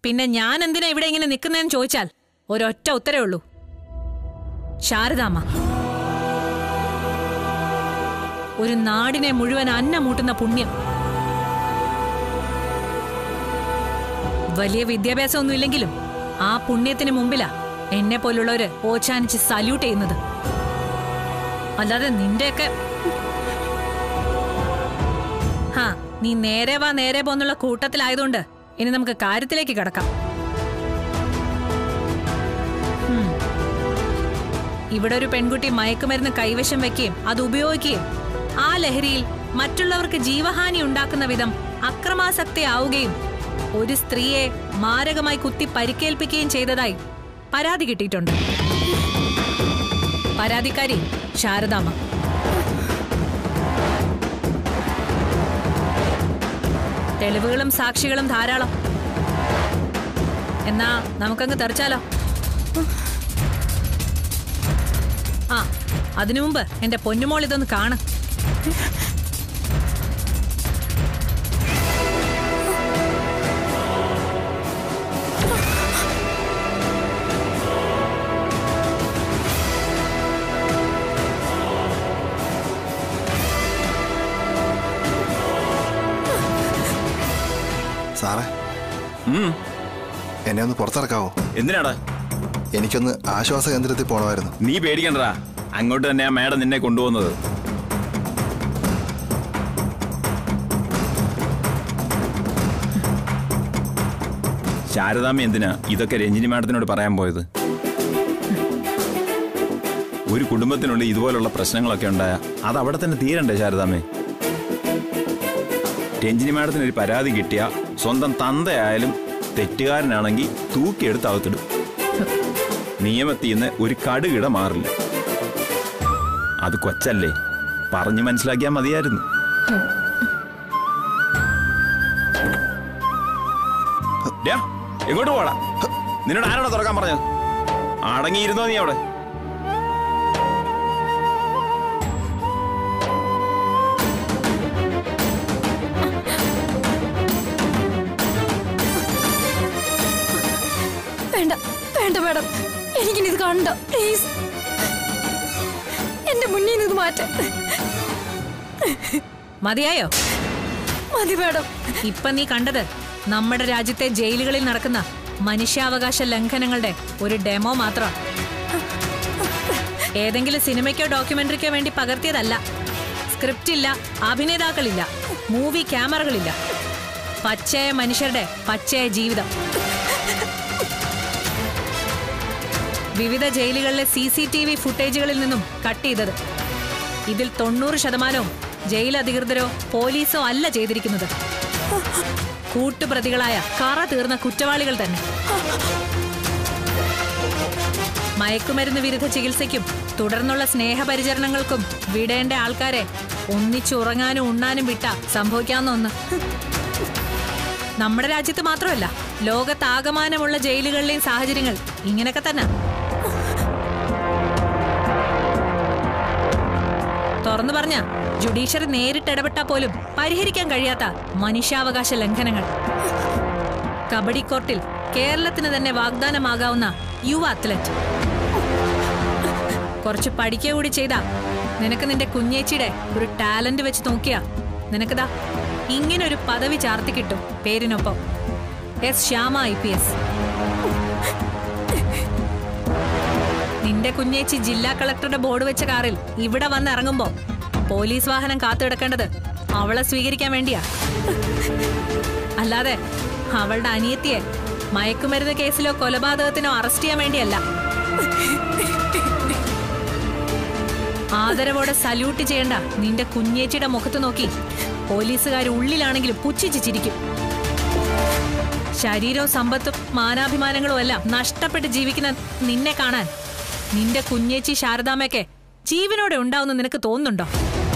പിന്നെ ഞാൻ എന്തിനാ ഇവിടെ ഇങ്ങനെ നിൽക്കുന്നതെന്ന് ചോദിച്ചാൽ ഒരൊറ്റ ഉത്തരേ ഉള്ളൂ ശാരദാമ്മ ഒരു നാടിനെ മുഴുവൻ അന്നമൂട്ടുന്ന പുണ്യം വലിയ വിദ്യാഭ്യാസമൊന്നും ഇല്ലെങ്കിലും ആ പുണ്യത്തിന് മുമ്പിലാ എന്നെ പോലുള്ളവര് ഓച്ചാനിച്ച് സല്യൂട്ട് ചെയ്യുന്നത് അല്ലാതെ നിന്റെയൊക്കെ ഹാ നീ നേരെ വാ നേരെ പോന്നുള്ള കൂട്ടത്തിലായതുകൊണ്ട് ഇനി നമുക്ക് കാര്യത്തിലേക്ക് കിടക്കാം ഉം. ഇവിടെ ഒരു പെൺകുട്ടി മയക്കുമരുന്ന് കൈവശം വെക്കുകയും അത് ഉപയോഗിക്കുകയും ആ ലഹരിയിൽ മറ്റുള്ളവർക്ക് ജീവഹാനി ഉണ്ടാക്കുന്ന വിധം അക്രമാസക്തയാവുകയും ഒരു സ്ത്രീയെ മാരകമായി കുത്തി പരിക്കേൽപ്പിക്കുകയും ചെയ്തതായി പരാതി കിട്ടിയിട്ടുണ്ട് പരാതിക്കാരി ശാരദാമ്മ തെളിവുകളും സാക്ഷികളും ധാരാളം എന്നാ നമുക്കങ്ങ് തെറിച്ചാലോ ആ അതിനു മുമ്പ് എന്റെ പൊന്നുമോൾ ഇതൊന്ന് കാണ സാറേ ഉം, എന്നെ ഒന്ന് പുറത്തിറക്കാവോ എന്തിനാടാ എനിക്കൊന്ന് ആശ്വാസ കേന്ദ്രത്തിൽ പോകണമായിരുന്നു നീ പേടിക്കണ്ടടാ അങ്ങോട്ട് തന്നെ ആ മേഡം നിന്നെ കൊണ്ടുപോകുന്നത് ശാരദാമ്മ എന്തിനാ ഇതൊക്കെ രഞ്ജിനി മാഡത്തിനോട് പറയാൻ പോയത് ഒരു കുടുംബത്തിനുള്ളിൽ ഇതുപോലുള്ള പ്രശ്നങ്ങളൊക്കെ ഉണ്ടായ അത് അവിടെ തന്നെ തീരണ്ടേ ശാരദാമ്മേ രഞ്ജിനി മാഡത്തിന് ഒരു പരാതി കിട്ടിയ സ്വന്തം തന്തയായാലും തെറ്റുകാരനാണെങ്കിൽ തൂക്കിയെടുത്ത് അകത്തിടും നിയമത്തിൽ നിന്ന് ഒരു കടുകിട മാറില്ല അത് കൊച്ചല്ലേ പറഞ്ഞു മനസ്സിലാക്കിയാൽ മതിയായിരുന്നു ഡാ, എങ്ങോട്ട് പോടാ നിന്നോട് ആരാണോ തുറക്കാൻ പറഞ്ഞത് അടങ്ങിയിരുന്നോ നീ അവിടെ വേണ്ട വേണ്ട മാഡം എനിക്കിനി ഇത് കാണണ്ട പ്ലീസ് എന്റെ മുന്നിൽ നിന്ന് ഇത് മാറ്റ മതിയായോ മതി മാഡം ഇപ്പൊ നീ കണ്ടത് നമ്മുടെ രാജ്യത്തെ ജയിലുകളിൽ നടക്കുന്ന മനുഷ്യാവകാശ ലംഘനങ്ങളുടെ ഒരു ഡെമോ മാത്രമാണ് ഏതെങ്കിലും സിനിമയ്ക്കോ ഡോക്യുമെന്ററിക്കോ വേണ്ടി പകർത്തിയതല്ല സ്ക്രിപ്റ്റ് ഇല്ല അഭിനേതാക്കളില്ല മൂവി ക്യാമറകളില്ല പച്ചയായ മനുഷ്യരുടെ പച്ചയായ ജീവിതം വിവിധ ജയിലുകളിലെ സി സി ടി വി ഫുട്ടേജുകളിൽ നിന്നും കട്ട് ചെയ്തത് ഇതിൽ തൊണ്ണൂറ് ശതമാനവും ജയിൽ അധികൃതരോ പോലീസോ അല്ല ചെയ്തിരിക്കുന്നത് കൂട്ടുപ്രതികളായ കറ തീർന്ന കുറ്റവാളികൾ തന്നെ മയക്കുമരുന്ന് വിരുദ്ധ ചികിത്സയ്ക്കും തുടർന്നുള്ള സ്നേഹപരിചരണങ്ങൾക്കും വിടേണ്ട ആൾക്കാരെ ഒന്നിച്ചുറങ്ങാനും ഉണ്ണാനും വിട്ട സംഭവിക്കാവുന്ന ഒന്ന് നമ്മുടെ രാജ്യത്ത് മാത്രമല്ല ലോകത്താകമാനമുള്ള ജയിലുകളിലെയും സാഹചര്യങ്ങൾ ഇങ്ങനെയൊക്കെ തന്നെ തുറന്നു പറഞ്ഞ ജുഡീഷ്യറി നേരിട്ട് ഇടപെട്ടാൽ പോലും പരിഹരിക്കാൻ കഴിയാത്ത മനുഷ്യാവകാശ ലംഘനങ്ങൾ കബഡി കോർട്ടിൽ കേരളത്തിന് തന്നെ വാഗ്ദാനമാകാവുന്ന യുവ അത്ലറ്റ് കുറച്ച് പഠിക്കുക കൂടി ചെയ്താ നിനക്ക് നിന്റെ കുഞ്ഞേച്ചിയുടെ ഒരു ടാലന്റ് വെച്ച് നോക്കിയാ നിനക്കതാ ഇങ്ങനെ ഒരു പദവി ചാർത്തി കിട്ടും പേരിനൊപ്പം S Shyama I P S നിന്റെ കുഞ്ഞേച്ചി ജില്ലാ കളക്ടറുടെ ബോർഡ് വെച്ച കാറിൽ ഇവിടെ വന്ന് ഇറങ്ങുമ്പോ പോലീസ് വാഹനം കാത്തു കിടക്കേണ്ടത് അവളെ സ്വീകരിക്കാൻ വേണ്ടിയാ അല്ലാതെ അവളുടെ അനിയത്തിയെ മയക്കുമരുന്ന് കേസിലോ കൊലപാതകത്തിനോ അറസ്റ്റ് ചെയ്യാൻ വേണ്ടിയല്ല ആദരവോടെ സല്യൂട്ട് ചെയ്യേണ്ട നിന്റെ കുഞ്ഞേച്ചിയുടെ മുഖത്ത് നോക്കി പോലീസുകാർ ഉള്ളിലാണെങ്കിലും പുച്ഛിച്ച് ചിരിക്കും ശരീരവും സമ്പത്തും മാനാഭിമാനങ്ങളും എല്ലാം നഷ്ടപ്പെട്ട് ജീവിക്കുന്ന നിന്നെ കാണാൻ നിന്റെ കുഞ്ഞേച്ചി ശാരദാമ്മയൊക്കെ ജീവനോടെ ഉണ്ടാവുന്ന നിനക്ക് തോന്നുന്നുണ്ടോ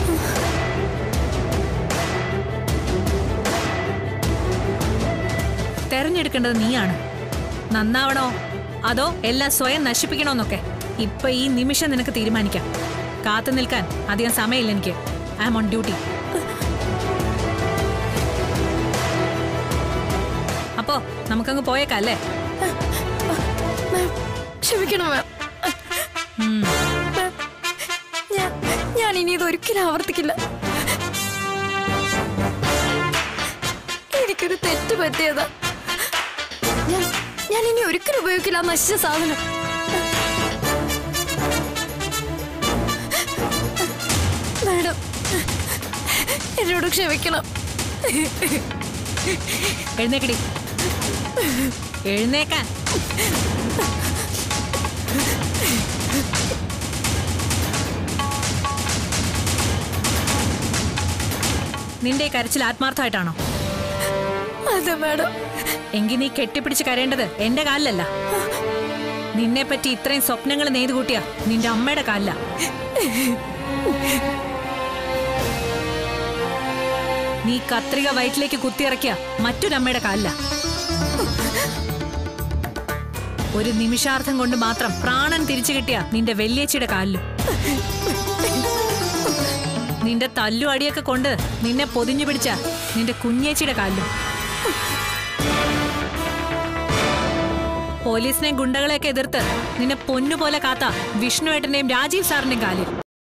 തെരഞ്ഞെടുക്കേണ്ടത് നീയാണ് നന്നാവണോ അതോ എല്ലാം സ്വയം നശിപ്പിക്കണോന്നൊക്കെ ഇപ്പൊ ഈ നിമിഷം നിനക്ക് തീരുമാനിക്കാം കാത്തു നിൽക്കാൻ അധികം സമയമില്ല എനിക്ക് ഐ ആം ഓൺ ഡ്യൂട്ടി അപ്പോ നമുക്കങ്ങ് പോയേക്കാം അല്ലേ മാം ക്ഷമിക്കണം മാം ഉം. മാം, ഞാൻ ഞാൻ ഇനി ഇത് ഒരിക്കലും ആവർത്തിക്കില്ല എനിക്കൊരു തെറ്റ് പറ്റിയതാ ഞാൻ ഞാൻ ഇനി ഒരിക്കലും ഉപയോഗിക്കില്ല ആ നശിച്ച സാധനം മാഡം എന്നോട് ക്ഷമിക്കണം എഴുന്നേക്കടി എഴുന്നേക്കാൻ നിന്റെ ഈ കരച്ചിൽ ആത്മാർത്ഥമായിട്ടാണോ അതെ മാഡം എങ്കിൽ നീ കെട്ടിപ്പിടിച്ച് കരയേണ്ടത് എന്റെ കാലിലല്ല നിന്നെ പറ്റി ഇത്രയും സ്വപ്നങ്ങൾ നെയ്തു കൂട്ടിയ നിന്റെ അമ്മയുടെ കാലില നീ കത്രിക വയറ്റിലേക്ക് കുത്തിയിറക്കിയ മറ്റൊരമ്മയുടെ കാലില ഒരു നിമിഷാർത്ഥം കൊണ്ട് മാത്രം പ്രാണൻ തിരിച്ചു കിട്ടിയ നിന്റെ വെല്ലേച്ചിയുടെ കാലിലും നിന്റെ തല്ലു അടിയൊക്കെ കൊണ്ട് നിന്നെ പൊതിഞ്ഞു പിടിച്ച നിന്റെ കുഞ്ഞേച്ചിയുടെ കാലിലും പോലീസിനെയും ഗുണ്ടകളെയൊക്കെ എതിർത്ത് നിന്നെ പൊന്നുപോലെ കാത്ത വിഷ്ണുവേട്ടന്റെയും രാജീവ് സാറിന്റെയും കാലിൽ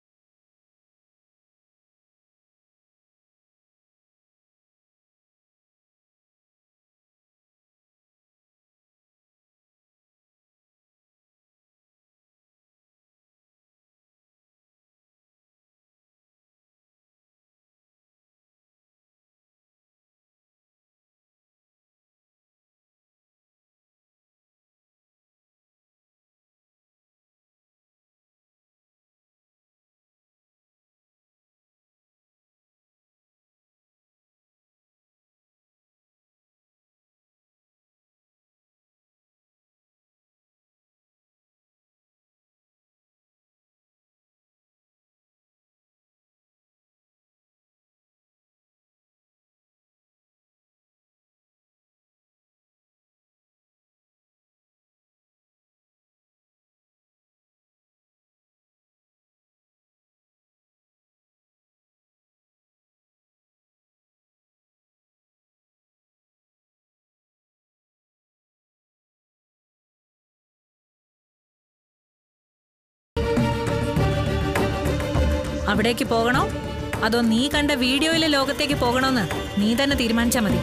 അവിടേക്ക് പോകണോ അതോ നീ കണ്ട വീഡിയോയിലെ ലോകത്തേക്ക് പോകണോന്ന് നീ തന്നെ തീരുമാനിച്ചാ മതി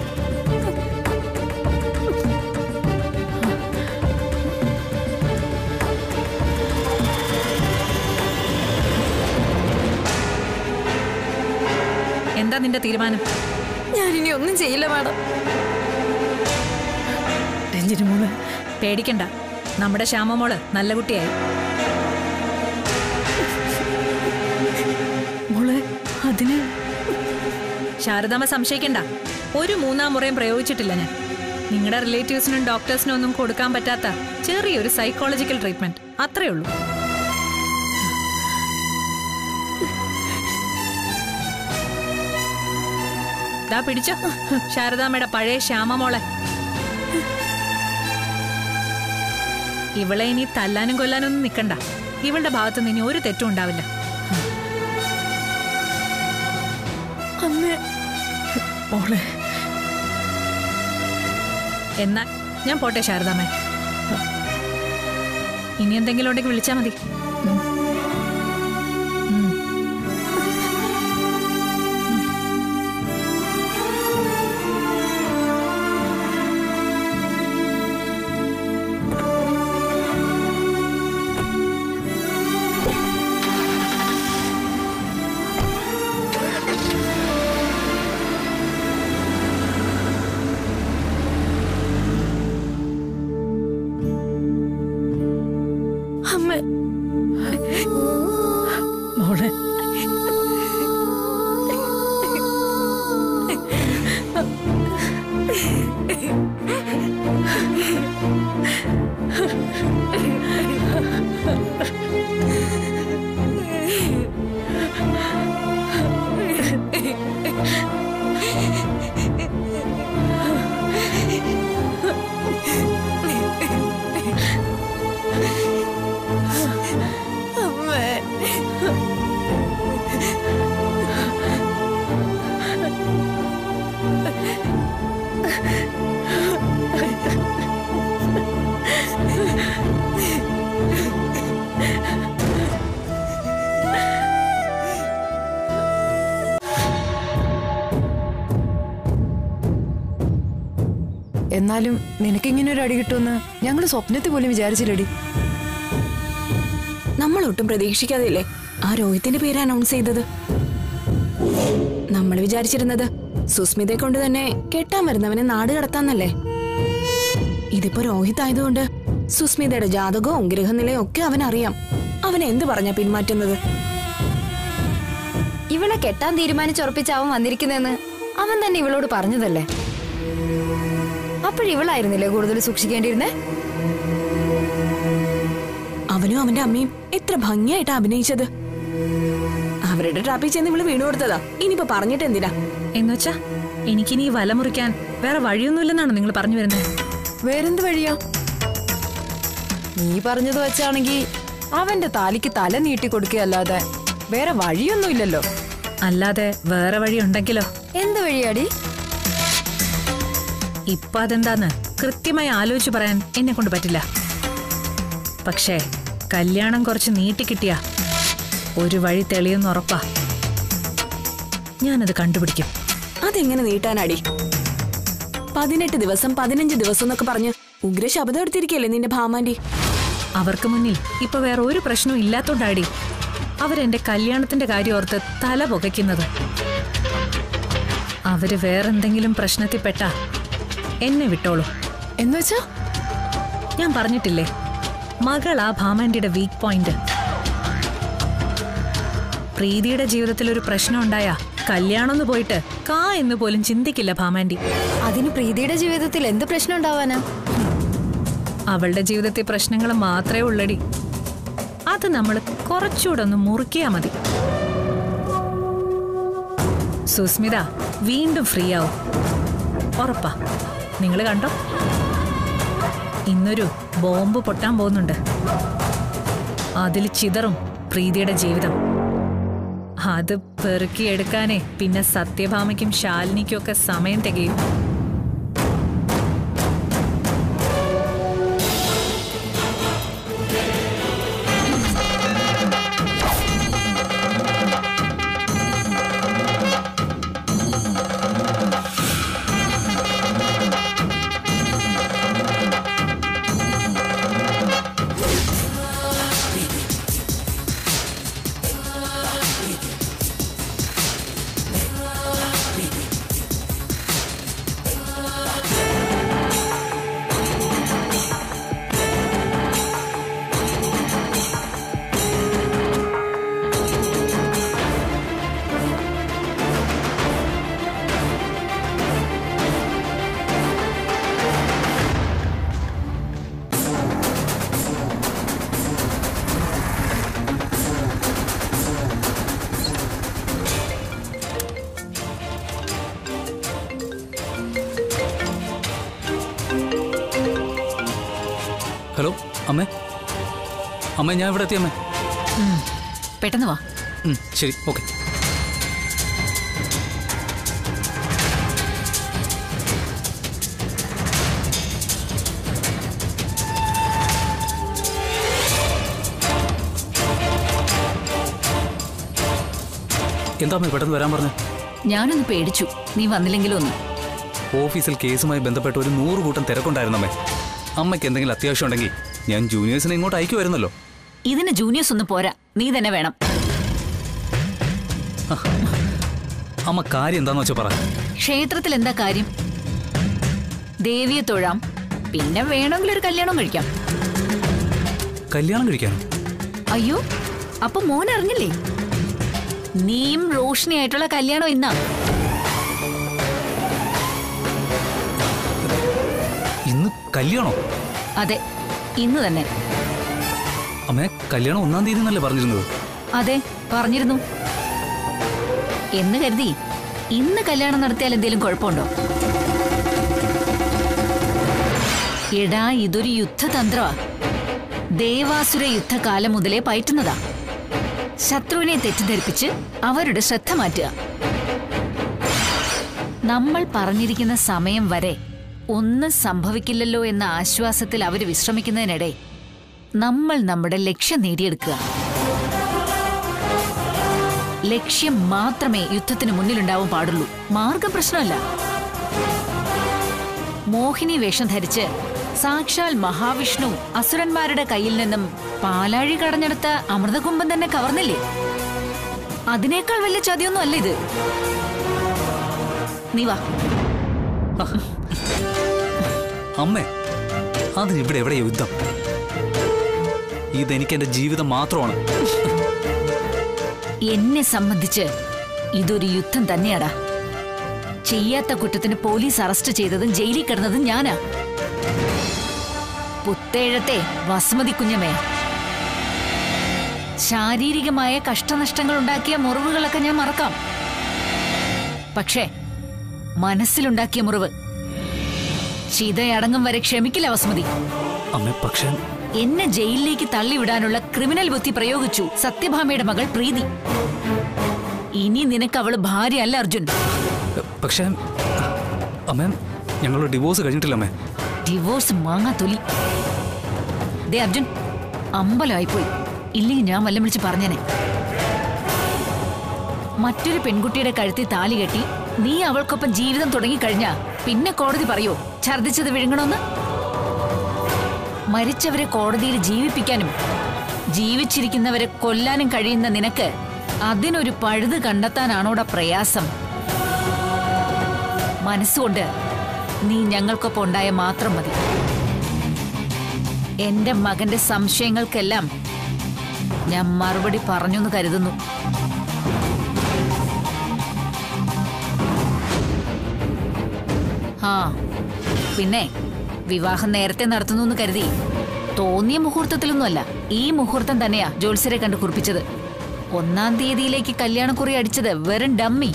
എന്താ നിന്റെ തീരുമാനം ഞാൻ ഇനി ഒന്നും ചെയ്യില്ല മാഡം രഞ്ജിനി മോള് പേടിക്കണ്ട നമ്മുടെ ശ്യാമമോള് നല്ല കുട്ടിയായി മോളെ അതിന് ശാരദാമ്മ സംശയിക്കണ്ട ഒരു മൂന്നാം മുറയും പ്രയോഗിച്ചിട്ടില്ല ഞാൻ നിങ്ങളുടെ റിലേറ്റീവ്സിനും ഡോക്ടേഴ്സിനും ഒന്നും കൊടുക്കാൻ പറ്റാത്ത ചെറിയൊരു സൈക്കോളജിക്കൽ ട്രീറ്റ്മെന്റ് അത്രേ ഉള്ളൂ ദാ പിടിച്ചോ ശാരദാമ്മയുടെ പഴയ ശ്യാമമോളെ ഇവളെ ഇനി തല്ലാനും കൊല്ലാനും ഒന്നും നിൽക്കണ്ട ഇവളുടെ ഭാഗത്ത് നിന്ന് ഇനി ഒരു തെറ്റും ഉണ്ടാവില്ല അമ്മ മോളെ എന്നാ ഞാൻ പോട്ടെ ശാരദാമ്മേ ഇനി എന്തെങ്കിലും ഉണ്ടെങ്കിൽ വിളിച്ചാ മതി ഉം. അമ്മ എന്നാലും നിനക്കിങ്ങനെ ഒരു അടി കിട്ടുമെന്ന് ഞങ്ങൾ സ്വപ്നത്തിൽ പോലും വിചാരിച്ചില്ലടി നമ്മൾ ഒട്ടും പ്രതീക്ഷിക്കാതെയല്ലേ ആ രോഹിത്തിന്റെ പേര് അനൗൺസ് ചെയ്തത് നമ്മൾ വിചാരിച്ചിരുന്നത് സുസ്മിതയെ കൊണ്ട് തന്നെ കെട്ടാൻ വരുന്നവനെ നാട് കടത്താന്നല്ലേ ഇതിപ്പോ രോഹിത് ആയതുകൊണ്ട് സുസ്മിതയുടെ ജാതകവും ഗൃഹനിലയും ഒക്കെ അവൻ അറിയാം അവൻ എന്ത് പറഞ്ഞാ പിന്മാറ്റുന്നത് ഇവളെ കെട്ടാൻ തീരുമാനിച്ചുറപ്പിച്ച് അവൻ വന്നിരിക്കുന്നെന്ന് അവൻ തന്നെ ഇവളോട് പറഞ്ഞതല്ലേ അപ്പോഴിവളായിരുന്നില്ലേ കൂടുതൽ സൂക്ഷിക്കേണ്ടിയിരുന്നേ അവനും അവന്റെ അമ്മയും എത്ര ഭംഗിയായിട്ടാ അഭിനയിച്ചത് അവരുടെ ട്രാപ്പിൽ ചെന്ന് ഇവള് വീണു കൊടുത്തതാ ഇനിയിപ്പോ പറഞ്ഞിട്ട് എന്തിനാ എന്നുവെച്ചാ എനിക്കിനി ഈ വല മുറിക്കാൻ വേറെ വഴിയൊന്നുമില്ലെന്നാണ് നിങ്ങൾ പറഞ്ഞു വരുന്നത് വേറെന്ത് വഴിയാ നീ പറഞ്ഞത് വെച്ചാണെങ്കി അവന്റെ താലിക്ക് തല നീട്ടി കൊടുക്കുകയല്ലാതെ വേറെ വഴിയൊന്നുമില്ലല്ലോ അല്ലാതെ വേറെ വഴി ഉണ്ടെങ്കിലോ എന്ത് വഴിയാടി ഇപ്പൊ അതെന്താന്ന് കൃത്യമായി ആലോചിച്ച് പറയാൻ എന്നെ കൊണ്ട് പറ്റില്ല പക്ഷേ കല്യാണം കുറച്ച് നീട്ടിക്കിട്ടിയ ഒരു വഴി തെളിയുന്ന ഉറപ്പാ ഞാനത് കണ്ടുപിടിക്കും അതെങ്ങനെ നീട്ടാനാടി പതിനെട്ട് ദിവസം പതിനഞ്ച് ദിവസം എന്നൊക്കെ പറഞ്ഞ് ഉഗ്ര ശബ്ദം എടുത്തിരിക്കല്ലേ നിന്റെ ഭാമാന്റി അവർക്ക് മുന്നിൽ ഇപ്പൊ വേറെ ഒരു പ്രശ്നവും ഇല്ലാത്തോണ്ടാടി അവരെന്റെ കല്യാണത്തിന്റെ കാര്യം ഓർത്ത് തല പുകയ്ക്കുന്നത് അവര് വേറെന്തെങ്കിലും പ്രശ്നത്തിൽപ്പെട്ടാ എന്നെ വിട്ടോളൂ എന്നുവെച്ചാ ഞാൻ പറഞ്ഞിട്ടില്ലേ മകളാ ഭാമാന്റിയുടെ വീക്ക് പോയിന്റ് പ്രീതിയുടെ ജീവിതത്തിൽ ഒരു പ്രശ്നം ഉണ്ടായാ കല്യാണം എന്ന് പോയിട്ട് കാ എന്ന് പോലും ചിന്തിക്കില്ല ഭാമാന്റി അതിന് പ്രീതിയുടെ ജീവിതത്തിൽ എന്ത് പ്രശ്നം ഉണ്ടാവാനാ അവളുടെ ജീവിതത്തിൽ പ്രശ്നങ്ങൾ മാത്രമേ ഉള്ളടി അത് നമ്മൾ കുറച്ചുകൂടെ ഒന്ന് മുറുക്കിയാ മതി സുസ്മിത വീണ്ടും ഫ്രീ ആവും ഉറപ്പാ നിങ്ങൾ കണ്ടോ ഇന്നൊരു ബോംബ് പൊട്ടാൻ പോകുന്നുണ്ട് അതിൽ ചിതറും പ്രീതിയുടെ ജീവിതം അത് പെറുക്കിയെടുക്കാനേ പിന്നെ സത്യഭാമയ്ക്കും ശാലിനിക്കും ഒക്കെ സമയം തികയും ഹലോ അമ്മേ അമ്മേ ഞാൻ ഇവിടെ എത്തി അമ്മേ പെട്ടെന്ന് വാ ഉം, ശരി ഓക്കെ എന്താ അമ്മേ പെട്ടെന്ന് വരാൻ പറഞ്ഞു ഞാനൊന്ന് പേടിച്ചു നീ വന്നില്ലെങ്കിലും ഒന്ന് ഓഫീസിൽ കേസുമായി ബന്ധപ്പെട്ട് ഒരു നൂറ് കൂട്ടം തിരക്കുണ്ടായിരുന്നു അമ്മേ അമ്മയ്ക്ക് എന്തെങ്കിലും അത്യാവശ്യം ഉണ്ടെങ്കിൽ ഞാൻ ജൂനിയേഴ്സിനെ ഇങ്ങോട്ട് അയക്കുമായിരുന്നല്ലോ ഇതിന് ജൂനിയേഴ്സ് ഒന്നും പോരാ നീ തന്നെ വേണം അമ്മ കാര്യം എന്താന്ന് വെച്ചാൽ പറ ക്ഷേത്രത്തിൽ എന്താ കാര്യം ദേവിയെ തൊഴാം പിന്നെ വേണമെങ്കിൽ ഒരു കല്യാണം കഴിക്കാം കല്യാണം കഴിക്കാനോ അയ്യോ അപ്പൊ മോൻ അറിഞ്ഞില്ലേ നീയും റോഷിനി ആയിട്ടുള്ള കല്യാണം ഇന്നാ ഇന്ന് കല്യാണോ അതെ ഇന്ന് തന്നെ അമ്മേ കല്യാണം ഒന്നാം തീയതി എന്നല്ലേ പറഞ്ഞിരുന്നത് അതെ പറഞ്ഞിരുന്നു എന്ന് കരുതി ഇന്ന് കല്യാണം നടത്തിയാൽ എന്തെങ്കിലും കുഴപ്പമുണ്ടോ എടാ ഇതൊരു യുദ്ധതന്ത്രമാ ദേവാസുര യുദ്ധകാലം മുതലേ പയറ്റുന്നതാ ശത്രുവിനെ തെറ്റിദ്ധരിപ്പിച്ച് അവരുടെ ശ്രദ്ധ മാറ്റുക നമ്മൾ പറഞ്ഞിരിക്കുന്ന സമയം വരെ ഒന്നും സംഭവിക്കില്ലല്ലോ എന്ന ആശ്വാസത്തിൽ അവർ വിശ്രമിക്കുന്നതിനിടെ നമ്മൾ നമ്മുടെ ലക്ഷ്യം നേടിയെടുക്കുക ലക്ഷ്യം മാത്രമേ യുദ്ധത്തിന് മുന്നിലുണ്ടാവാൻ പാടുള്ളൂ മാർഗം പ്രശ്നമല്ല മോഹിനി വേഷം ധരിച്ച് സാക്ഷാൽ മഹാവിഷ്ണു അസുരന്മാരുടെ കയ്യിൽ നിന്നും പാലാഴി കടഞ്ഞെടുത്ത അമൃതകുംഭം തന്നെ കവർന്നില്ലേ അതിനേക്കാൾ വലിയ ചതിയൊന്നും അല്ല ഇത് നീ വാ അമ്മേ അതിന് ഇവിടെ എവിടെ യുദ്ധം ഇതെനിക്ക് എന്റെ ജീവിതം മാത്രമാണ് എന്നെ സംബന്ധിച്ച് ഇതൊരു യുദ്ധം തന്നെയാടാ ചെയ്യാത്ത കുറ്റത്തിന് പോലീസ് അറസ്റ്റ് ചെയ്തതും ജയിലിൽ കിടന്നതും ഞാനാ പുത്തേഴത്തെ വസുമതി കുഞ്ഞമ്മേ ശാരീരികമായ കഷ്ടനഷ്ടങ്ങൾ ഉണ്ടാക്കിയ മുറിവുകളൊക്കെ ഞാൻ മറക്കാം പക്ഷേ മനസ്സിലുണ്ടാക്കിയ മുറിവ് ശീതയടങ്ങും വരെ ക്ഷമിക്കില്ല വസുമതി അമ്മേ പക്ഷേ എന്നെ ജയിലിലേക്ക് തള്ളിവിടാനുള്ള ക്രിമിനൽ ബുദ്ധി പ്രയോഗിച്ചു സത്യഭാമയുടെ മകൾ പ്രീതി ഇനി നിനക്ക് അവള് ഭാര്യ അല്ല അർജുൻ പക്ഷേ അമ്മേ ഞങ്ങൾ ഡിവോഴ്സ് കഴിഞ്ഞിട്ടില്ല അമ്മേ ഡിവോഴ്സ് മാങ്ങാ തൊലി ദേ അർജുൻ അമ്പലമായിപ്പോയി ഇല്ലെങ്കിൽ ഞാൻ വല്ലം വിളിച്ച് പറഞ്ഞേനെ മറ്റൊരു പെൺകുട്ടിയുടെ കഴുത്തിൽ താലി കെട്ടി നീ അവൾക്കൊപ്പം ജീവിതം തുടങ്ങിക്കഴിഞ്ഞാ പിന്നെ കോടതി പറയോ ഛർദിച്ചത് വിഴുങ്ങണമെന്ന് മരിച്ചവരെ കോടതിയിൽ ജീവിപ്പിക്കാനും ജീവിച്ചിരിക്കുന്നവരെ കൊല്ലാനും കഴിയുന്ന നിനക്ക് അതിനൊരു പഴുത് കണ്ടെത്താനാണോടാ പ്രയാസം മനസ്സുകൊണ്ട് നീ ഞങ്ങൾക്കൊപ്പം ഉണ്ടായ മാത്രം മതി എന്റെ മകന്റെ സംശയങ്ങൾക്കെല്ലാം ഞാൻ മറുപടി പറഞ്ഞെന്ന് കരുതുന്നു ആ പിന്നെ വിവാഹം നേരത്തെ നടത്തുന്നു എന്ന് കരുതി തോന്നിയ മുഹൂർത്തത്തിലൊന്നുമല്ല ഈ മുഹൂർത്തം തന്നെയാ ജോത്സ്യരെ കണ്ട് കുറിപ്പിച്ചത് ഒന്നാം തീയതിയിലേക്ക് കല്യാണക്കുറി അടിച്ചത് വെറും ഡമ്മി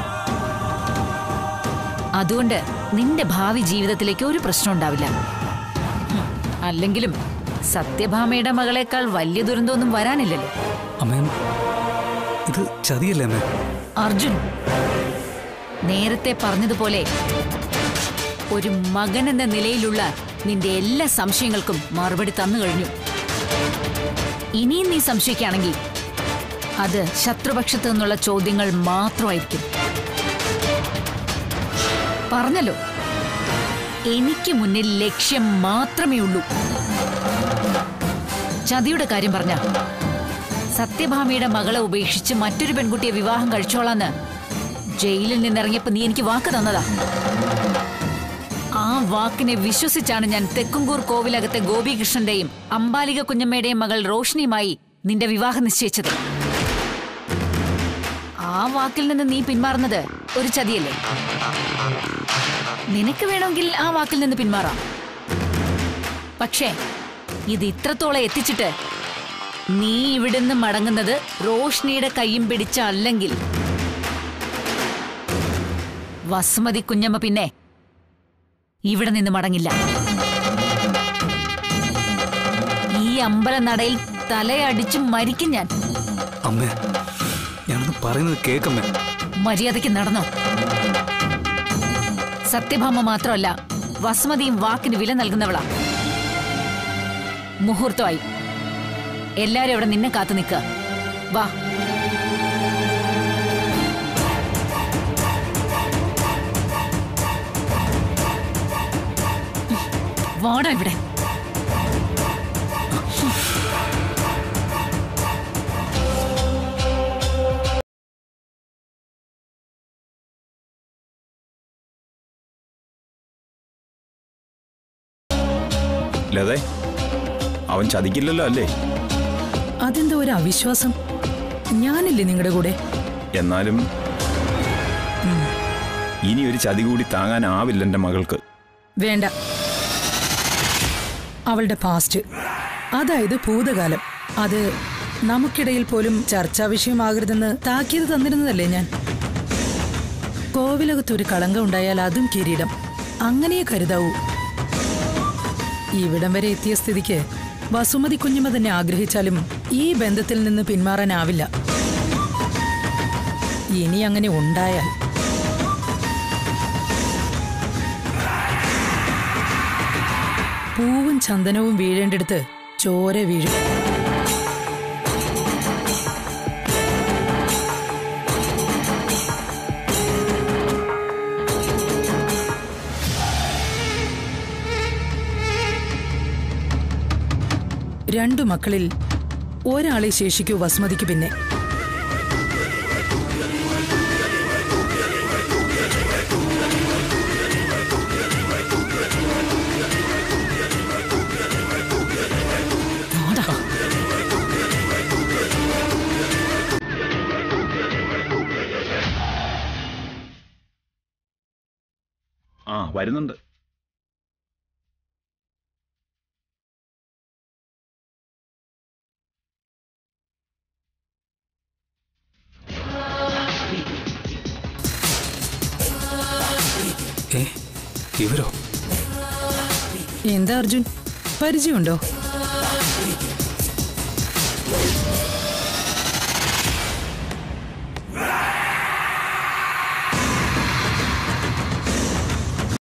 അതുകൊണ്ട് നിന്റെ ഭാവി ജീവിതത്തിലേക്ക് ഒരു പ്രശ്നം ഉണ്ടാവില്ല ഹും, അല്ലെങ്കിലും സത്യഭാമയുടെ മകളെക്കാൾ വലിയ ദുരന്തമൊന്നും വരാനില്ലല്ലോ അമ്മേ ഇത് ചതിയല്ലേ അമ്മേ അർജുൻ നേരത്തെ പറഞ്ഞതുപോലെ ഒരു മകൻ എന്ന നിലയിലുള്ള നിന്റെ എല്ലാ സംശയങ്ങൾക്കും മറുപടി തന്നു കഴിഞ്ഞു ഇനിയും നീ സംശയിക്കുകയാണെങ്കിൽ അത് ശത്രുപക്ഷത്തു നിന്നുള്ള ചോദ്യങ്ങൾ മാത്രമായിരിക്കും പറഞ്ഞല്ലോ എനിക്ക് മുന്നിൽ ലക്ഷ്യം മാത്രമേ ഉള്ളൂ ചതിയുടെ കാര്യം പറഞ്ഞ സത്യഭാമയുടെ മകളെ ഉപേക്ഷിച്ച് മറ്റൊരു പെൺകുട്ടിയെ വിവാഹം കഴിച്ചോളാന്ന് ജയിലിൽ നിന്നിറങ്ങിയപ്പോ നീ എനിക്ക് വാക്ക് തന്നതാ ആ വാക്കിനെ വിശ്വസിച്ചാണ് ഞാൻ തെക്കുംകൂർ കോവിലകത്തെ ഗോപികൃഷ്ണന്റെയും അമ്പാലിക കുഞ്ഞമ്മയുടെയും മകൾ റോഷ്നിയുമായി നിന്റെ വിവാഹം നിശ്ചയിച്ചത് ആ വാക്കിൽ നിന്ന് നീ പിന്മാറുന്നത് ഒരു ചതിയല്ലേ നിനക്ക് വേണമെങ്കിൽ ആ വാക്കിൽ നിന്ന് പിന്മാറാം പക്ഷേ ഇത് ഇത്രത്തോളം എത്തിച്ചിട്ട് നീ ഇവിടുന്ന് മടങ്ങുന്നത് റോഷ്നിയുടെ കൈയും പിടിച്ച അല്ലെങ്കിൽ വസുമതി കുഞ്ഞമ്മ പിന്നെ ഇവിടെ നിന്ന് മടങ്ങില്ല ഈ അമ്പലനടയിൽ തലയടിച്ച് മരിക്കും ഞാൻ അമ്മേ ഞാനൊന്ന് പറയുന്നത് കേക്കമ്മേ മര്യാദയ്ക്ക് നടന്നോ സത്യഭാമ മാത്രമല്ല വസുമതിയും വാക്കിന് വില നൽകുന്നവളാ മുഹൂർത്തമായി എല്ലാരും അവിടെ നിന്നെ കാത്തു നിൽക്കുക വാ വാടാ ഇവിടെ ലതേ അവൻ ചതിക്കില്ലല്ലോ അല്ലേ അതെന്താ ഒരു അവിശ്വാസം ഞാനില്ലേ നിങ്ങളുടെ കൂടെ എന്നാലും ഇനി ഒരു ചതി കൂടി താങ്ങാനാവില്ല എൻ്റെ മകൾക്ക് വേണ്ട അവളുടെ പാസ്റ്റ് അതായത് ഭൂതകാലം അത് നമുക്കിടയിൽ പോലും ചർച്ചാ വിഷയമാകരുതെന്ന് താക്കീത് തന്നിരുന്നതല്ലേ ഞാൻ കോവിലകത്ത് ഒരു കളങ്കം ഉണ്ടായാൽ അതും കിരീടം അങ്ങനെ കരുതാവൂ ഇവിടം വരെ എത്തിയ സ്ഥിതിക്ക് വസുമതി കുഞ്ഞുമ തന്നെ ആഗ്രഹിച്ചാലും ഈ ബന്ധത്തിൽ നിന്ന് പിന്മാറാനാവില്ല ഇനി അങ്ങനെ ഉണ്ടായാൽ പൂവും ചന്ദനവും വീഴേണ്ടടുത്ത് ചോര വീഴും രണ്ടു മക്കളിൽ ഒരാളെ ശേഷിക്കൂ വസുമതിക്ക് പിന്നെ ആ വരുന്നുണ്ട് ഏ ഇവരോ എന്താ അർജുൻ പരിചയമുണ്ടോ